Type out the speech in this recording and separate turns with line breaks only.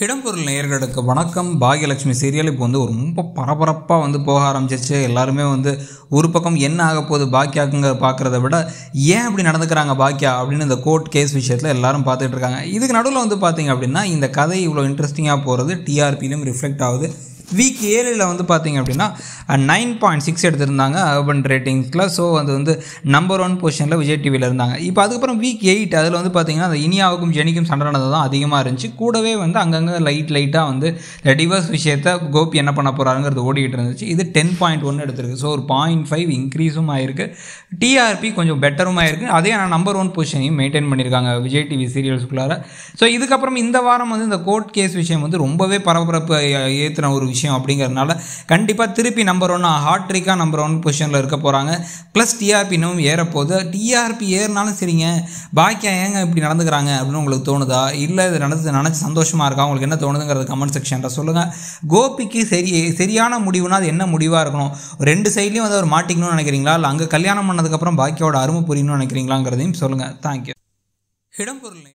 இடம்பொருள் நேயர்களுக்கு வணக்கம் பாகியலட்சுமி சீரியல் இப்போ வந்து ஒரு ரொம்ப பரபரப்பாக வந்து போக ஆரம்பிச்சிருச்சு எல்லாருமே வந்து ஒரு பக்கம் என்ன ஆக போகுது பாக்கியாக்குங்க பார்க்குறத விட ஏன் இப்படி நடந்துக்கிறாங்க பாக்கியா அப்படின்னு இந்த கோர்ட் கேஸ் விஷயத்தில் எல்லாரும் பார்த்துட்டு இருக்காங்க இதுக்கு நடுவில் வந்து பார்த்தீங்க அப்படின்னா இந்த கதை இவ்வளோ இன்ட்ரெஸ்டிங்காக போகிறது டிஆர்பிலையும் ரிஃப்ளெக்ட் ஆகுது வீக் ஏழில் வந்து பார்த்தீங்க அப்படின்னா நைன் பாயிண்ட் சிக்ஸ் எடுத்திருந்தாங்க அர்பன் ரேட்டிங்ஸில் ஸோ அது வந்து நம்பர் ஒன் பொசிஷனில் விஜய் டிவியில் இருந்தாங்க இப்போ அதுக்கப்புறம் வீக் எயிட் அதில் வந்து பார்த்தீங்கன்னா அந்த இனியாவுக்கும் ஜெனிக்கும் சண்டை நடந்தது தான் அதிகமாக இருந்துச்சு கூடவே வந்து அங்கங்கே லைட் லைட்டாக வந்து இந்த டிவர்ஸ் விஷயத்த கோபி என்ன பண்ண போகிறாருங்கிறது ஓடிக்கிட்டு இருந்துச்சு இது டென் பாயிண்ட் ஒன்று எடுத்திருக்கு ஸோ ஒரு பாயிண்ட் ஃபைவ் இன்க்ரீஸும் ஆயிருக்கு டிஆர்பி கொஞ்சம் பெட்டரும் ஆயிருக்கு அதே ஆனால் நம்பர் ஒன் பொசிஷனையும் மெயின்டைன் பண்ணியிருக்காங்க விஜய் டிவி சீரியல்ஸ்குள்ளார ஸோ இதுக்கப்புறம் இந்த வாரம் வந்து இந்த கோர்ட் கேஸ் விஷயம் வந்து ரொம்பவே பரபரப்பு ஏற்றின ஒரு விஷயம் அப்படிங்கிறதுனால கண்டிப்பாக திருப்பி நம்பர் ஒன் ஹாட்ரிக்காக நம்பர் ஒன் பொசிஷனில் இருக்க போகிறாங்க ப்ளஸ் டிஆர்பி இன்னும் ஏறப்போகுது டிஆர்பி ஏறினாலும் சரிங்க பாக்கியா ஏங்க இப்படி நடந்துக்கிறாங்க அப்படின்னு உங்களுக்கு தோணுதா இல்லை இது நடந்து நினச்சி சந்தோஷமாக இருக்கா உங்களுக்கு என்ன தோணுதுங்கிறது கமெண்ட் செக்ஷனில் சொல்லுங்கள் கோபிக்கு சரி சரியான முடிவுனா அது என்ன முடிவாக இருக்கணும் ரெண்டு சைட்லேயும் வந்து அவர் மாட்டிக்கணும்னு நினைக்கிறீங்களா இல்லை அங்கே கல்யாணம் பண்ணதுக்கப்புறம் பாக்கியோட அருமை புரியணும்னு நினைக்கிறீங்களாங்கிறதையும் சொல்லுங்கள் தேங்க்யூ இடம்பொருள்